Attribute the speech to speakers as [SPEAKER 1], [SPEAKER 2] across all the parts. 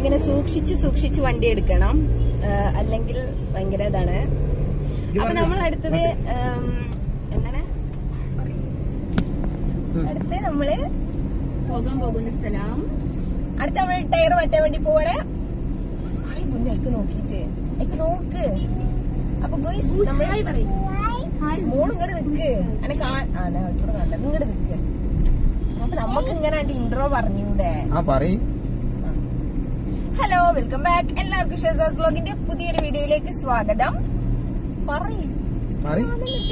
[SPEAKER 1] ഇങ്ങനെ സൂക്ഷിച്ച് സൂക്ഷിച്ച് വണ്ടി എടുക്കണം ആ, അല്ലെങ്കിൽ ഭയങ്കര ഇതാണ് അപ്പൊ നമ്മൾ അടുത്തത് ഉം, എന്താണ് അടുത്ത് നമ്മള് പോകാൻ പോകുന്ന സ്ഥലം അടുത്ത നമ്മൾ ടയർ മാറ്റാൻ വേണ്ടി പോവാണ് ആയി മുന്നേ എനിക്ക് നോക്കിട്ട് എനിക്ക് നോക്ക് അപ്പൊ ഗോയ്സ് നമ്മൾ മോള് ഇങ്ങോട്ട് നിക്ക് എന്നെ കാണാൻ കണ്ട ഇങ്ങോട്ട് നിക്ക് അപ്പൊ നമുക്ക് ഇങ്ങനെ ഇൻട്രോ പറഞ്ഞൂടെ
[SPEAKER 2] ആ പറയും
[SPEAKER 1] ഹലോ വെൽക്കം ബാക്ക് എല്ലാവർക്കും ഷെസാസ് വ്ലോഗിന്റെ പുതിയൊരു വീഡിയോയിലേക്ക് സ്വാഗതം പറയും
[SPEAKER 2] പറയും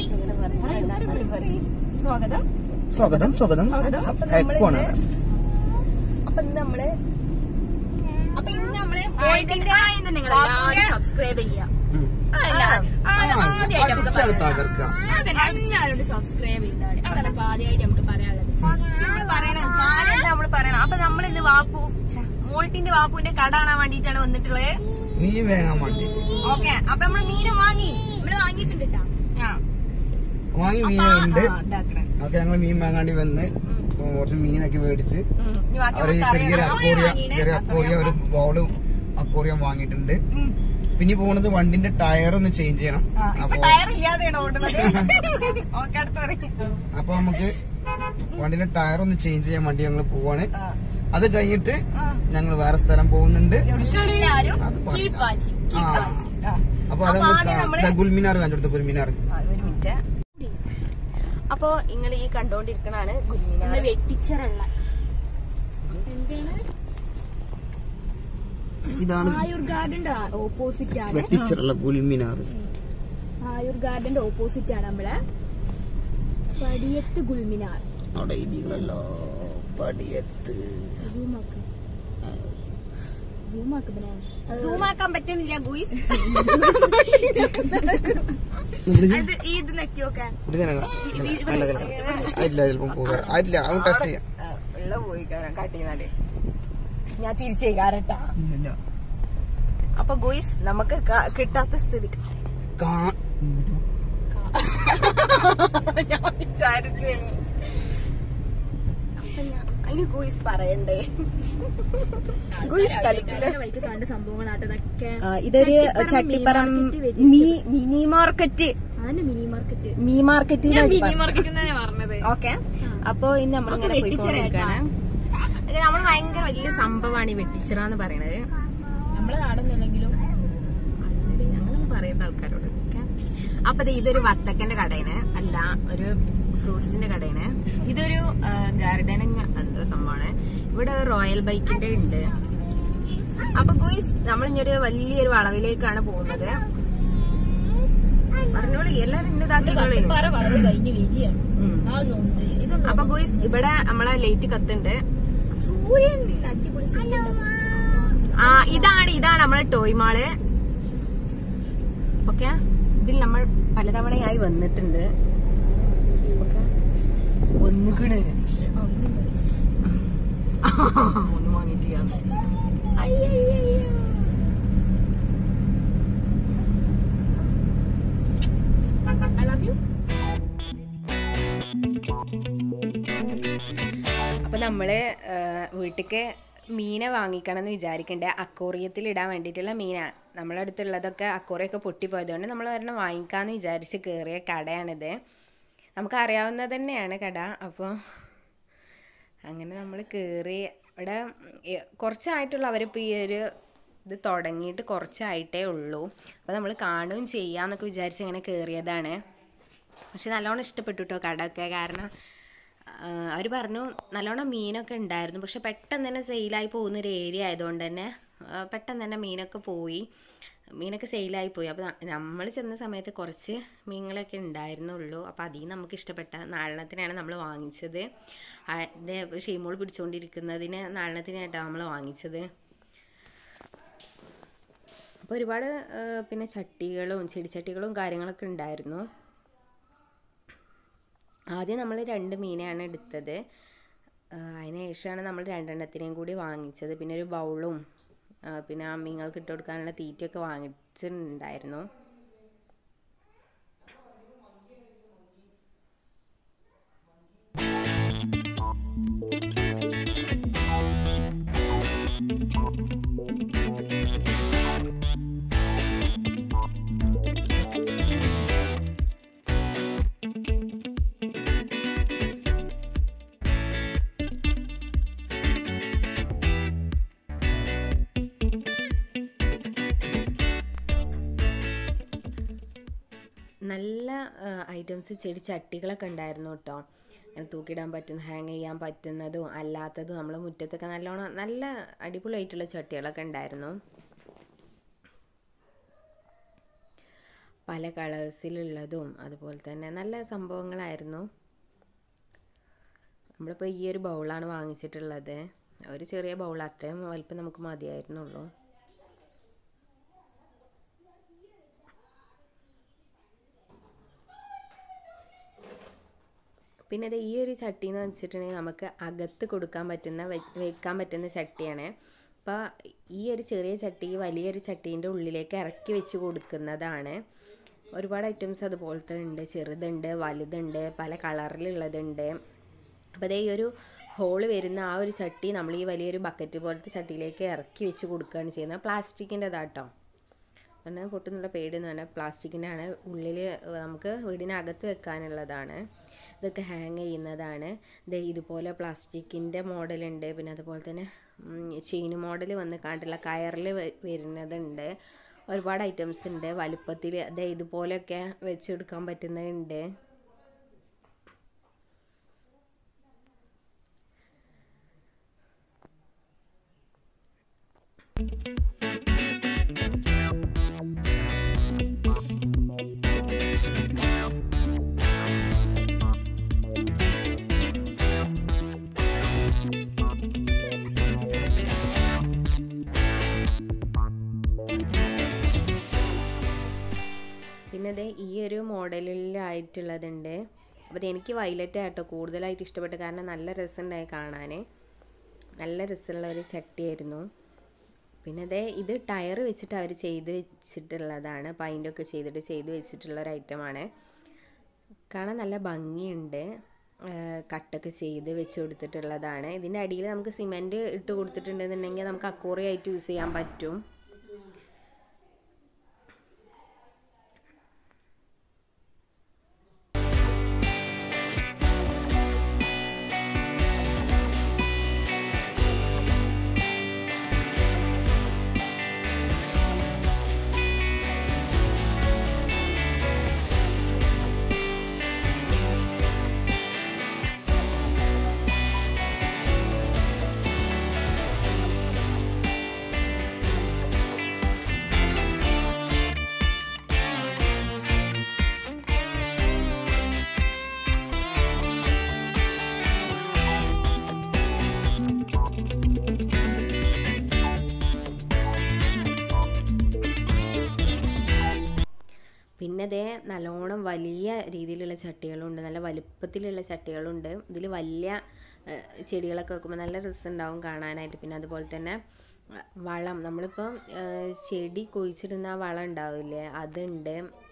[SPEAKER 1] സ്വാഗതം
[SPEAKER 2] സ്വാഗതം സ്വാഗതം
[SPEAKER 1] അപ്പൊ നമ്മളിന്ന്
[SPEAKER 2] എക്കോണ്
[SPEAKER 1] അപ്പൊ ഇന്ന് നമ്മള് അപ്പൊ ഇന്ന് നമ്മള്
[SPEAKER 3] നിങ്ങൾ എല്ലാവരും സബ്സ്ക്രൈബ് ചെയ്യാം
[SPEAKER 2] അടിച്ചാൽ തകർക്കുക
[SPEAKER 3] എല്ലാവരും സബ്സ്ക്രൈബ് ചെയ്താൽ അതാണ് ഇപ്പൊ ആദ്യമായിട്ട് നമുക്ക് പറയാനുള്ളത്
[SPEAKER 1] നമ്മള് പറയണം കാര്യം നമ്മള് പറയണം അപ്പൊ നമ്മൾ ഇന്ന് വാപ്പു ഛെ, മോൾട്ടിന്റെ വാപ്പുവിന്റെ കട കാണാൻ വേണ്ടിട്ടാണ് വന്നിട്ടുള്ളത്
[SPEAKER 2] നീ വേഗം വണ്ടി
[SPEAKER 1] ഓക്കെ അപ്പൊ നമ്മള് മീനും വാങ്ങി
[SPEAKER 3] നമ്മള് വാങ്ങിയിട്ടുണ്ട് കേട്ടാ
[SPEAKER 1] ആ.
[SPEAKER 2] വാങ്ങി
[SPEAKER 1] അപ്പൊ
[SPEAKER 2] മീനുണ്ട്
[SPEAKER 1] ആ, ഇതാക്കണേ
[SPEAKER 2] ഓക്കെ ഞങ്ങൾ മീൻ വാങ്ങാണ്ടി വന്ന് കുറച്ച് മീനൊക്കെ മേടിച്ച്
[SPEAKER 1] ഉം. ഇനി ബാക്കി
[SPEAKER 2] അവര്
[SPEAKER 1] നമുക്ക്
[SPEAKER 2] ചെറിയൊരു
[SPEAKER 1] അറിയണം.
[SPEAKER 2] അക്കോറിയ
[SPEAKER 3] വാങ്ങിയിട്ട്
[SPEAKER 2] ചെറിയ അക്കോറിയ ഒരു ബോള് അക്കോറിയം വാങ്ങിയിട്ടുണ്ട്
[SPEAKER 1] ഉം.
[SPEAKER 2] പിന്നെ പോണത് വണ്ടിന്റെ ടയർ ഒന്ന് ചേഞ്ച് ചെയ്യണം
[SPEAKER 1] ആ, ഇപ്പൊ
[SPEAKER 2] അപ്പൊ
[SPEAKER 1] ടയർ ഇല്ലാതെയാണ് ഓടുന്നത് ഓക്കെ അടുത്ത പറയും
[SPEAKER 2] അപ്പൊ നമുക്ക് വണ്ടിന്റെ ടയർ ഒന്ന് ചേഞ്ച് ചെയ്യാൻ വേണ്ടി ഞങ്ങൾ പോവാണ്
[SPEAKER 1] ആ.
[SPEAKER 2] അത് കഴിഞ്ഞിട്ട്
[SPEAKER 1] ആ.
[SPEAKER 2] ഞങ്ങൾ വേറെ സ്ഥലം പോകുന്നുണ്ട്
[SPEAKER 3] എല്ലാവരും
[SPEAKER 2] അത് പറയാം.
[SPEAKER 3] keep watching, keep
[SPEAKER 2] ആ.
[SPEAKER 3] watching.
[SPEAKER 1] ആ.
[SPEAKER 2] അപ്പൊ അത്
[SPEAKER 1] അപ്പൊ ആദ്യം നമ്മള്
[SPEAKER 2] നമുക്ക് ഗുൽമിനാർ കണ്ടുകൊടുത്ത ഗുൽമിനാർ
[SPEAKER 1] ആ, ഒരു മിനിറ്റ് അപ്പൊ നിങ്ങൾ ഈ കണ്ടോണ്ടിരിക്കണാണ്
[SPEAKER 3] നമ്മള്
[SPEAKER 1] ഗുൽമിനാർ
[SPEAKER 3] വെട്ടിച്ചറുള്ള എന്താണ്
[SPEAKER 2] ഇതാണ്
[SPEAKER 3] ആയുർ ഗാർഡന്റെ ഓപ്പോസിറ്റ് ആണ്
[SPEAKER 2] വെട്ടിച്ചിട്ടുള്ള ഗുൽമിനാർ
[SPEAKER 3] ആയുർ ഗാർഡന്റെ ഓപ്പോസിറ്റ് ആണ് നമ്മളെ പടിയത്ത് ഗുൽമിനാർ
[SPEAKER 2] അവിടെ ഇതികളല്ലോ പടിയത്ത്
[SPEAKER 3] സൂമാക്ക് സൂമാക്ക് പിന്നെ
[SPEAKER 1] സൂം ആക്കാൻ പറ്റുന്നില്ല ഗുയിസ്
[SPEAKER 3] അത് ഇത് നെക്കി നോക്കാൻ
[SPEAKER 2] അതില്ല ചിലപ്പം പോകാം അതില്ല അത് ടെസ്റ്റ് ചെയ്യാം
[SPEAKER 1] ഉള്ള പോയി കാട്ടിന്നാല് ഞാൻ തിരിച്ചേ കാരട്ടാ
[SPEAKER 2] ഇല്ല
[SPEAKER 1] അപ്പൊ ഗുയിസ് നമുക്ക് ക- കിട്ടാത്ത സ്ഥിതി
[SPEAKER 2] കാ-
[SPEAKER 1] ഞാൻ വിചാരിച്ചു അപ്പൊ ഞാൻ അതിന് ഗുയിസ് പറയണ്ടേ ഗുയിസ് കളിക്കില്ല
[SPEAKER 3] വൈകി കണ്ട സംഭവങ്ങളാട്ടെ ഇതൊക്കെ
[SPEAKER 1] ആ, ഇതൊരു
[SPEAKER 3] ചട്ടിപ്പറമ്പ്
[SPEAKER 1] ചട്ടിപ്പറം
[SPEAKER 3] മീൻ മാർക്കറ്റ് വെജിറ്റബിൾ.
[SPEAKER 1] മീ മിനി മാർക്കറ്റ്
[SPEAKER 3] അതന്നെ മിനി മാർക്കറ്റ്
[SPEAKER 1] മീ മാർക്കറ്റ്
[SPEAKER 3] മിനി മാർക്കറ്റ് തന്നെ പറഞ്ഞത്
[SPEAKER 1] ഓക്കെ അപ്പൊ ഇന്ന് നമ്മളിങ്ങനെ
[SPEAKER 3] ഒക്കെ
[SPEAKER 1] പോയിക്കൊണ്ടിരിക്കാണ് ഇത് നമ്മൾ ഭയങ്കര വലിയ സംഭവമാണ് ഈ വെട്ടിച്ചിറ എന്ന് പറയുന്നത്
[SPEAKER 3] നമ്മളെ നാടൊന്നുമില്ലെങ്കിലും
[SPEAKER 1] ഞങ്ങളൊന്നും പറയുന്ന ആൾക്കാരോട് ഓക്കെ അപ്പൊ ദേ ഇതൊരു വർത്തക്കന്റെ കടയാണ് അല്ല ഒരു ഫ്രൂട്ട്സിന്റെ കടയാണ് ഇതൊരു ഗാർഡനിങ് എന്തോ സംഭവമാണ് ഇവിടെ റോയൽ ബൈക്കിന്റെ ഉണ്ട് അപ്പൊ ഗോയ്സ് നമ്മൾ ഇനി ഒരു വലിയൊരു വളവിലേക്കാണ് പോകുന്നത് പറഞ്ഞോളി എല്ലാരും ഇന്ന് ഇതാക്കിക്കോളി
[SPEAKER 3] പറ വളരെ കഴിഞ്ഞ് വിരിയാണ്
[SPEAKER 1] ഉം.
[SPEAKER 3] ആ നോണ്ട് ഇതൊന്നും
[SPEAKER 1] അപ്പൊ ഗോയ്സ് ഇവിടെ നമ്മളെ ലൈറ്റ് കത്തുണ്ട്
[SPEAKER 3] സൂര്യൻ അടിപൊളി സൂര്യൻ
[SPEAKER 1] ആ ഇതാണ് ഇതാണ് നമ്മളെ ടോയ് മാള് ഓക്കെ ഇതിൽ നമ്മൾ പലതവണയായി വന്നിട്ടുണ്ട് ഓക്കെ ഒന്നുകിണ് ഒന്നും വാങ്ങിയിട്ടില്ല
[SPEAKER 3] ഐ ലവ് യു
[SPEAKER 1] അപ്പൊ നമ്മള് വീട്ടിക്ക് മീനെ വാങ്ങിക്കണം എന്ന് വിചാരിക്കണ്ടേ അക്കോറിയത്തിൽ ഇടാൻ വേണ്ടിയിട്ടുള്ള മീനാണ് നമ്മളെ അടുത്തുള്ളതൊക്കെ അക്കോറിയൊക്കെ പൊട്ടിപ്പോയതുകൊണ്ട് നമ്മൾ ഒരെണ്ണം വാങ്ങിക്കാമെന്ന് വിചാരിച്ച് കയറിയ കടയാണിത് നമുക്ക് അറിയാവുന്നത് തന്നെയാണ് കട അപ്പോൾ അങ്ങനെ നമ്മൾ കയറി ഇവിടെ ഏ, കുറച്ചായിട്ടുള്ള അവരിപ്പോൾ ഈ ഒരു ഇത് തുടങ്ങിയിട്ട് കുറച്ചായിട്ടേ ഉള്ളൂ അപ്പോൾ നമ്മൾ കാണുകയും ചെയ്യാമെന്നൊക്കെ വിചാരിച്ച് ഇങ്ങനെ കയറിയതാണ് പക്ഷെ നല്ലോണം ഇഷ്ടപ്പെട്ടു കേട്ടോ കടയൊക്കെ കാരണം അവർ പറഞ്ഞു നല്ലോണം മീനൊക്കെ ഉണ്ടായിരുന്നു പക്ഷെ പെട്ടെന്ന് തന്നെ സെയിലായി പോകുന്ന ഒരു ഏരിയ ആയതുകൊണ്ട് തന്നെ ആ, പെട്ടെന്ന് തന്നെ മീനൊക്കെ പോയി മീനൊക്കെ സെയിലായി പോയി അപ്പോൾ നമ്മൾ ചെന്ന സമയത്ത് കുറച്ച് മീനുകളൊക്കെ ഉണ്ടായിരുന്നുള്ളൂ അപ്പോൾ അതിൽ നിന്ന് നമുക്ക് ഇഷ്ടപ്പെട്ട നാലെണ്ണത്തിനാണ് നമ്മൾ വാങ്ങിച്ചത് ആ, ഇത് ഷീമോൾ പിടിച്ചുകൊണ്ടിരിക്കുന്നതിന് നാലെണ്ണത്തിനായിട്ടാണ് നമ്മൾ വാങ്ങിച്ചത് അപ്പോൾ ഒരുപാട് ആ, പിന്നെ ചട്ടികളും ചെടിച്ചട്ടികളും കാര്യങ്ങളൊക്കെ ഉണ്ടായിരുന്നു ആദ്യം നമ്മൾ രണ്ട് മീനെയാണ് എടുത്തത് ആ, അതിന് ശേഷമാണ് നമ്മൾ രണ്ടെണ്ണത്തിനെയും കൂടി വാങ്ങിച്ചത് പിന്നെ ഒരു ബൗളും ആ, പിന്നെ ആ മീനുകൾക്ക് ഇട്ട് കൊടുക്കാനുള്ള തീറ്റയൊക്കെ വാങ്ങിച്ചിട്ടുണ്ടായിരുന്നു നല്ല ഐറ്റംസ് ചെടി ചട്ടികളൊക്കെ ഉണ്ടായിരുന്നു കേട്ടോ അങ്ങനെ തൂക്കിയിടാൻ പറ്റുന്ന ഹാങ് ചെയ്യാൻ പറ്റുന്നതും അല്ലാത്തതും നമ്മളെ മുറ്റത്തൊക്കെ നല്ലോണം നല്ല അടിപൊളിയായിട്ടുള്ള ചട്ടികളൊക്കെ ഉണ്ടായിരുന്നു പല കളേഴ്സിലുള്ളതും അതുപോലെ തന്നെ നല്ല സംഭവങ്ങളായിരുന്നു നമ്മളിപ്പോൾ ഈ ഒരു ബൗളാണ് വാങ്ങിച്ചിട്ടുള്ളത് ഒരു ചെറിയ ബൗൾ അത്രയും വലിപ്പം നമുക്ക് മതിയായിരുന്നുള്ളൂ പിന്നെ ഇത് ഈ ഒരു ചട്ടി എന്ന് വെച്ചിട്ടുണ്ടെങ്കിൽ നമുക്ക് അകത്ത് കൊടുക്കാൻ പറ്റുന്ന വെ- വെക്കാൻ പറ്റുന്ന ചട്ടിയാണ് അപ്പോൾ ഈ ഒരു ചെറിയ ചട്ടി വലിയൊരു ചട്ടീൻ്റെ ഉള്ളിലേക്ക് ഇറക്കി വെച്ച് കൊടുക്കുന്നതാണ് ഒരുപാട് ഐറ്റംസ് അതുപോലത്തെ ഉണ്ട് ചെറുതുണ്ട് വലുതുണ്ട് പല കളറിലുള്ളതുണ്ട് അപ്പോൾ അതേ ഈ ഒരു ഹോള് വരുന്ന ആ ഒരു ചട്ടി നമ്മൾ ഈ വലിയൊരു ബക്കറ്റ് പോലത്തെ ചട്ടിയിലേക്ക് ഇറക്കി വെച്ച് കൊടുക്കുകയാണ് ചെയ്യുന്നത് പ്ലാസ്റ്റിക്കിൻ്റെതാട്ടോ കാരണം പൊട്ടുന്നുള്ള പേടിയൊന്നും വേണ്ട പ്ലാസ്റ്റിക്കിൻ്റെ ആണ് ഉള്ളിൽ നമുക്ക് വീടിനകത്ത് വെക്കാനുള്ളതാണ് ഇതൊക്കെ ഹാങ് ചെയ്യുന്നതാണ് ഇത് ഇതുപോലെ പ്ലാസ്റ്റിക്കിൻ്റെ മോഡലുണ്ട് പിന്നെ അതുപോലെ തന്നെ ചെയിൻ മോഡൽ വന്ന് കാണ്ടുള്ള കയറിൽ വരുന്നതുണ്ട് ഒരുപാട് ഐറ്റംസ് ഉണ്ട് വലുപ്പത്തിൽ അതെ ഇതുപോലെയൊക്കെ വെച്ചെടുക്കാൻ പറ്റുന്നതുണ്ട് പിന്നെ ദേ ഈ ഒരു മോഡലിലായിട്ടുള്ളതുണ്ട് അപ്പോൾ ഇത് എനിക്ക് വയലറ്റ് ആട്ടോ കൂടുതലായിട്ട് ഇഷ്ടപ്പെട്ടു കാരണം നല്ല രസമുണ്ടായി കാണാൻ നല്ല രസമുള്ള ഒരു ചട്ടിയായിരുന്നു പിന്നെ അതേ ഇത് ടയർ വെച്ചിട്ട് അവർ ചെയ്ത് വെച്ചിട്ടുള്ളതാണ് പൈൻ്റൊക്കെ ചെയ്തിട്ട് ചെയ്ത് വെച്ചിട്ടുള്ള ഒരു ഐറ്റമാണ് കാണാൻ നല്ല ഭംഗിയുണ്ട് ആ, കട്ടൊക്കെ ചെയ്ത് വെച്ച് കൊടുത്തിട്ടുള്ളതാണ് ഇതിൻ്റെ അടിയിൽ നമുക്ക് സിമെൻറ്റ് ഇട്ട് കൊടുത്തിട്ടുണ്ടെന്നുണ്ടെങ്കിൽ നമുക്ക് അക്കോറിയായിട്ട് യൂസ് ചെയ്യാൻ പറ്റും പിന്നെ ദേ നല്ലോണം വലിയ രീതിയിലുള്ള ചട്ടികളുണ്ട് നല്ല വലുപ്പത്തിലുള്ള ചട്ടികളുണ്ട് ഇതിൽ വലിയ ഏഹ്, ചെടികളൊക്കെ വെക്കുമ്പോൾ നല്ല രസമുണ്ടാവും കാണാനായിട്ട് പിന്നെ അതുപോലെ തന്നെ അഹ്, വളം നമ്മളിപ്പം ഏഹ്, ചെടി കുഴിച്ചിടുന്ന ആ വളം ഉണ്ടാവില്ലേ അതുണ്ട്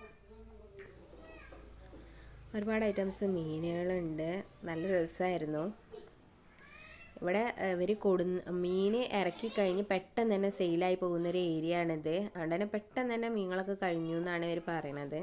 [SPEAKER 1] ഒരുപാട് ഐറ്റംസ് മീനുകളുണ്ട് നല്ല രസമായിരുന്നു ഇവിടെ ഇവർ കൊടുന്ന് മീൻ ഇറക്കി കഴിഞ്ഞ് പെട്ടെന്ന് തന്നെ സെയിലായി പോകുന്ന ഒരു ഏരിയ ആണിത് അതുകൊണ്ട് തന്നെ പെട്ടെന്ന് തന്നെ മീനുകളൊക്കെ കഴിഞ്ഞു എന്നാണ് ഇവർ പറയണത്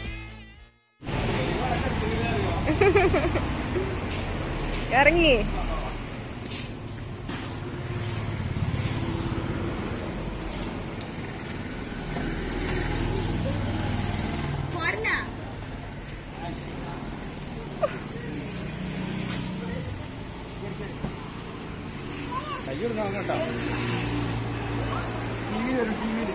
[SPEAKER 1] ഇറങ്ങി
[SPEAKER 2] കേട്ടോ ടി വി വരും ടി വിയിൽ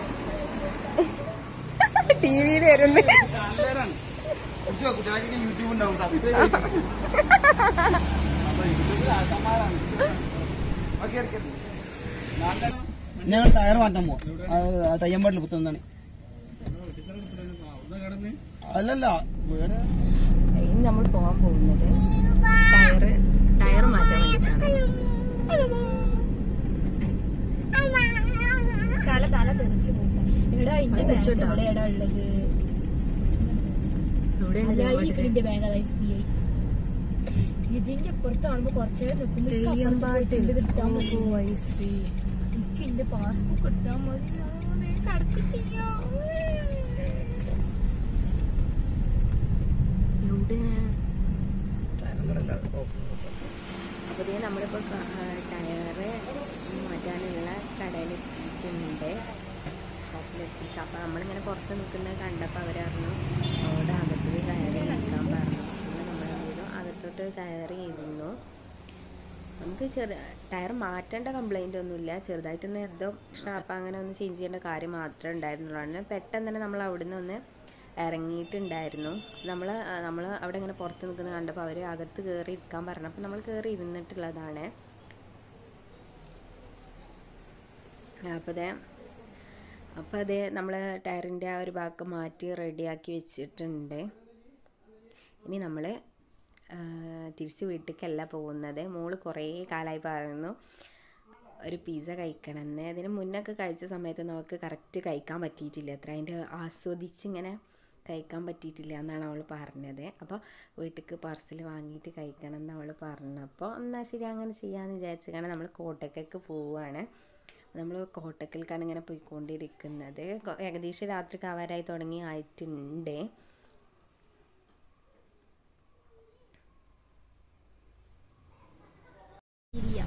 [SPEAKER 1] ടി വിയിൽ വരുന്നു
[SPEAKER 2] നല്ലതാണ് കുട്ടികൾക്ക് യൂട്യൂബ് ഉണ്ടാവും സബ്സ്ക്രൈബ് ഞങ്ങൾ ടയർ മാറ്റാൻ പോവാം തയ്യമ്പാട്ടിൽ കുത്തുന്നതാണ് അല്ലല്ല വേറെ
[SPEAKER 1] ഇനി നമ്മൾ പോകാൻ പോകുന്നത് ടയറ് ടയർ മാറ്റാൻ വേണ്ടിയിട്ടാണ്
[SPEAKER 3] തല തല തെറിച്ചു പോകും എടാ ഇന്റെ ബാഗ് ഇവിടെ എടാ ഉള്ളത് അല്ല ഈ ഇതിന്റെ ബാഗ് അതാ എസ് ബി ഐ ഇതിന്റെ പുറത്ത് കാണുമ്പോ കുറച്ചേരം നിൽക്കുമ്പോ എടുത്താൽ മതി എനിക്ക് എന്റെ പാസ്ബുക്ക് എടുത്താൽ മതി കടച്ചിട്ടില്ല
[SPEAKER 1] അപ്പോൾ ഇതേ നമ്മളിപ്പോൾ ടയറ് മാറ്റാനുള്ള കടയിൽ എത്തിയിട്ടുണ്ട് ഷോപ്പിലെത്തി അപ്പോൾ നമ്മളിങ്ങനെ പുറത്ത് നിൽക്കുന്നത് കണ്ടപ്പോൾ അവരറിഞ്ഞു അവിടെ അകത്തേക്ക് കയറി ഇരിക്കാൻ പറഞ്ഞു പിന്നെ നമ്മൾ എന്ത് ചെയ്തു അകത്തോട്ട് കയറി ഇരുന്നു നമുക്ക് ചെറു ടയർ മാറ്റേണ്ട കംപ്ലൈൻ്റ് ഒന്നുമില്ല ചെറുതായിട്ടൊന്ന് എന്തോ ഷാപ്പ് അങ്ങനെ ഒന്ന് ചേഞ്ച് ചെയ്യേണ്ട കാര്യം മാത്രമേ ഉണ്ടായിരുന്നുള്ളൂ അങ്ങനെ പെട്ടെന്ന് തന്നെ നമ്മൾ അവിടുന്ന് ഒന്ന് ഇറങ്ങിയിട്ടുണ്ടായിരുന്നു നമ്മൾ നമ്മൾ അവിടെ ഇങ്ങനെ പുറത്ത് നിൽക്കുന്നത് കണ്ടപ്പോൾ അവർ അകത്ത് കയറി ഇരിക്കാൻ പറഞ്ഞപ്പോൾ നമ്മൾ കയറി ഇരുന്നിട്ടുള്ളതാണ് അപ്പോൾ അതെ അപ്പോൾ അതേ നമ്മൾ ടയറിൻ്റെ ആ ഒരു ഭാഗം മാറ്റി റെഡിയാക്കി വെച്ചിട്ടുണ്ട് ഇനി നമ്മൾ തിരിച്ച് വീട്ടിലേക്കല്ല പോകുന്നത് മോള് കുറേ കാലമായി പറയുന്നു ഒരു പിസ്സ കഴിക്കണമെന്ന് അതിന് മുന്നൊക്കെ കഴിച്ച സമയത്ത് നമുക്ക് കറക്റ്റ് കഴിക്കാൻ പറ്റിയിട്ടില്ല അത്ര അതിൻ്റെ ആസ്വദിച്ച് ഇങ്ങനെ കഴിക്കാൻ പറ്റിയിട്ടില്ല എന്നാണ് അവൾ പറഞ്ഞത് അപ്പോൾ വീട്ടിലേക്ക് പാർസൽ വാങ്ങിയിട്ട് കഴിക്കണം എന്ന് അവൾ പറഞ്ഞപ്പോൾ എന്നാൽ ശരി അങ്ങനെ ചെയ്യാമെന്ന് വിചാരിച്ചു കാരണം നമ്മൾ കോട്ടയ്ക്കൊക്കെ പോവുകയാണ് നമ്മൾ കോട്ടക്കൽക്കാണ് ഇങ്ങനെ പോയിക്കൊണ്ടിരിക്കുന്നത് കൊ- ഏകദേശം രാത്രി കാവാരായി തുടങ്ങി ആയിട്ടുണ്ട്
[SPEAKER 3] ഇരിയ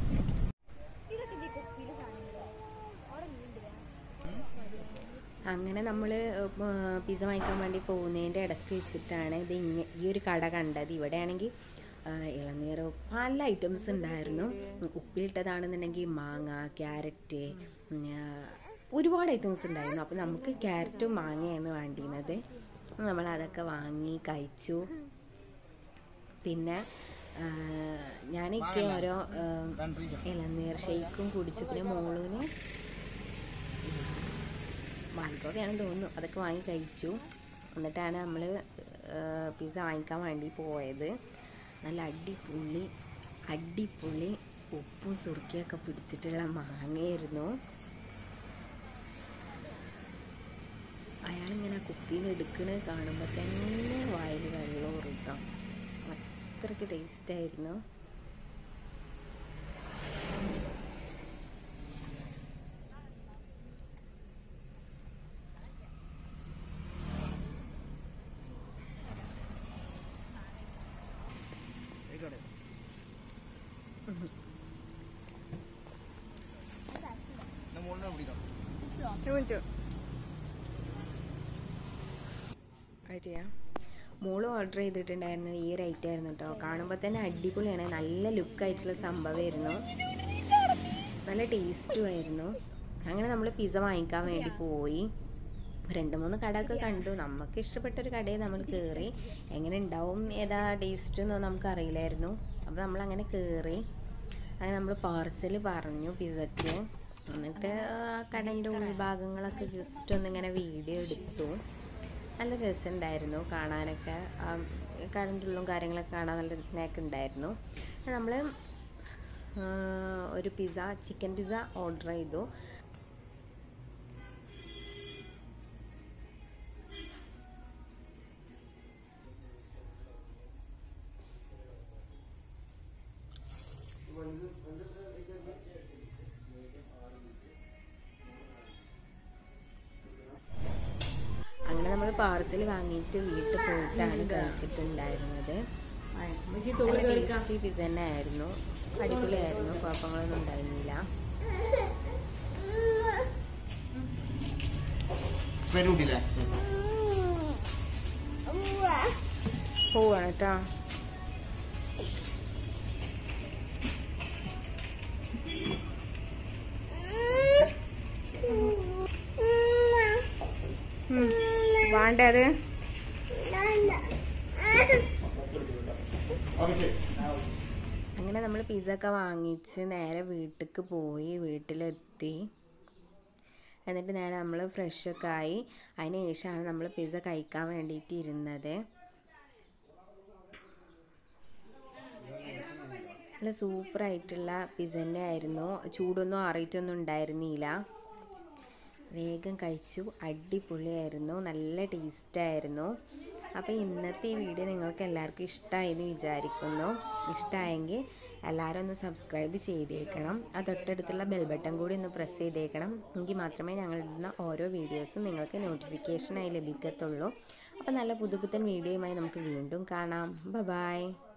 [SPEAKER 1] അങ്ങനെ നമ്മൾ പിസ്സ വാങ്ങിക്കാൻ വേണ്ടി പോകുന്നതിൻ്റെ ഇടയ്ക്ക് വെച്ചിട്ടാണ് ഇത് ഇങ്ങ ഈ ഒരു കട കണ്ടത് ഇവിടെയാണെങ്കിൽ ഇളനീർ പല ഐറ്റംസ് ഉണ്ടായിരുന്നു ഉപ്പിലിട്ടതാണെന്നുണ്ടെങ്കിൽ മാങ്ങ ക്യാരറ്റ് ഉം, ആ, ഒരുപാട് ഐറ്റംസ് ഉണ്ടായിരുന്നു അപ്പോൾ നമുക്ക് ക്യാരറ്റും മാങ്ങയാണ് വേണ്ടിയിരുന്നത് നമ്മൾ അതൊക്കെ വാങ്ങി കഴിച്ചു പിന്നെ ആ, ഞാനൊക്കെ ഓരോ ആ, ഇളനീർ ഷെയ്ക്കും കുടിച്ചു പിന്നെ മോളൂന് മാൽഗോവയാണെന്ന് തോന്നുന്നു അതൊക്കെ വാങ്ങി കഴിച്ചു എന്നിട്ടാണ് നമ്മൾ പിസ്സ വാങ്ങിക്കാൻ വേണ്ടി പോയത് നല്ല അടിപൊളി അടിപൊളി ഉപ്പും സുറുക്കിയൊക്കെ പിടിച്ചിട്ടുള്ള മാങ്ങയായിരുന്നു അയാളിങ്ങനെ ആ കുപ്പിയിൽ നിന്ന് എടുക്കണത് കാണുമ്പോൾ തന്നെ വായിൽ വെള്ളം ഉറുക്കാം അത്രയ്ക്ക് ടേസ്റ്റ് ആയിരുന്നു മോള് ഓർഡർ ചെയ്തിട്ടുണ്ടായിരുന്നത് ഈ ഒരു ഐറ്റം ആയിരുന്നു കേട്ടോ കാണുമ്പോൾ തന്നെ അടിപൊളിയാണ് നല്ല ലുക്കായിട്ടുള്ള സംഭവമായിരുന്നു നല്ല ടേസ്റ്റും ആയിരുന്നു അങ്ങനെ നമ്മൾ പിസ്സ വാങ്ങിക്കാൻ വേണ്ടി പോയി രണ്ട് മൂന്ന് കടയൊക്കെ കണ്ടു നമുക്ക് ഇഷ്ടപ്പെട്ട ഒരു കടയിൽ നമ്മൾ കയറി എങ്ങനെ ഉണ്ടാവും ഏതാ ടേസ്റ്റ് എന്നൊന്നും നമുക്ക് അറിയില്ലായിരുന്നു അപ്പോൾ നമ്മൾ അങ്ങനെ കയറി അങ്ങനെ നമ്മൾ പാർസൽ പറഞ്ഞു പിസ്സക്ക് എന്നിട്ട് ആ കടൻ്റെ ഉൾഭാഗങ്ങളൊക്കെ ജസ്റ്റ് ഒന്നിങ്ങനെ വീഡിയോ എടുത്തു നല്ല രസമുണ്ടായിരുന്നു കാണാനൊക്കെ ആ കടൻ്റെ ഉള്ളും കാര്യങ്ങളൊക്കെ കാണാൻ നല്ല നേക്ക് ഉണ്ടായിരുന്നു നമ്മൾ ഒരു പിസ്സ ചിക്കൻ പിസ്സ ഓർഡർ ചെയ്തു അങ്ങനെ നമ്മൾ പാർസൽ വാങ്ങിയിട്ട് വീട്ടിൽ പോയിട്ടാണ് കഴിച്ചിട്ടുണ്ടായിരുന്നത് നല്ല ടേസ്റ്റി പിസ്സ തന്നെ ആയിരുന്നു അടിപൊളിയായിരുന്നു കുഴപ്പങ്ങളൊന്നും ഉണ്ടായിരുന്നില്ല
[SPEAKER 2] വരൂട്ടില്ലേ
[SPEAKER 1] പോവാണ് കേട്ടോ വേണ്ടേ അത് അങ്ങനെ നമ്മൾ പിസ്സ ഒക്കെ വാങ്ങിച്ച് നേരെ വീട്ടിലേക്ക് പോയി വീട്ടിലെത്തി എന്നിട്ട് നേരെ നമ്മൾ ഫ്രഷൊക്കെ ആയി അതിന് ശേഷമാണ് നമ്മൾ പിസ്സ കഴിക്കാൻ വേണ്ടിയിട്ട് ഇരുന്നത് നല്ല സൂപ്പറായിട്ടുള്ള പിസ്സന്നെ ആയിരുന്നു ചൂടൊന്നും ആറിയിട്ടൊന്നും ഉണ്ടായിരുന്നില്ല വേഗം കഴിച്ചു അടിപൊളിയായിരുന്നു നല്ല ടേസ്റ്റായിരുന്നു അപ്പോൾ ഇന്നത്തെ ഈ വീഡിയോ നിങ്ങൾക്ക് എല്ലാവർക്കും ഇഷ്ടമായി എന്ന് വിചാരിക്കുന്നു ഇഷ്ടമായെങ്കിൽ എല്ലാവരും ഒന്ന് സബ്സ്ക്രൈബ് ചെയ്തേക്കണം ആ തൊട്ടടുത്തുള്ള ബെൽ ബട്ടൺ കൂടി ഒന്ന് പ്രസ് ചെയ്തേക്കണം എങ്കിൽ മാത്രമേ ഞങ്ങൾ ഇടുന്ന ഓരോ വീഡിയോസും നിങ്ങൾക്ക് നോട്ടിഫിക്കേഷനായി ലഭിക്കത്തുള്ളൂ അപ്പോൾ നല്ല പുതുപുത്തൻ വീഡിയോയുമായി നമുക്ക് വീണ്ടും കാണാം ബ ബായ്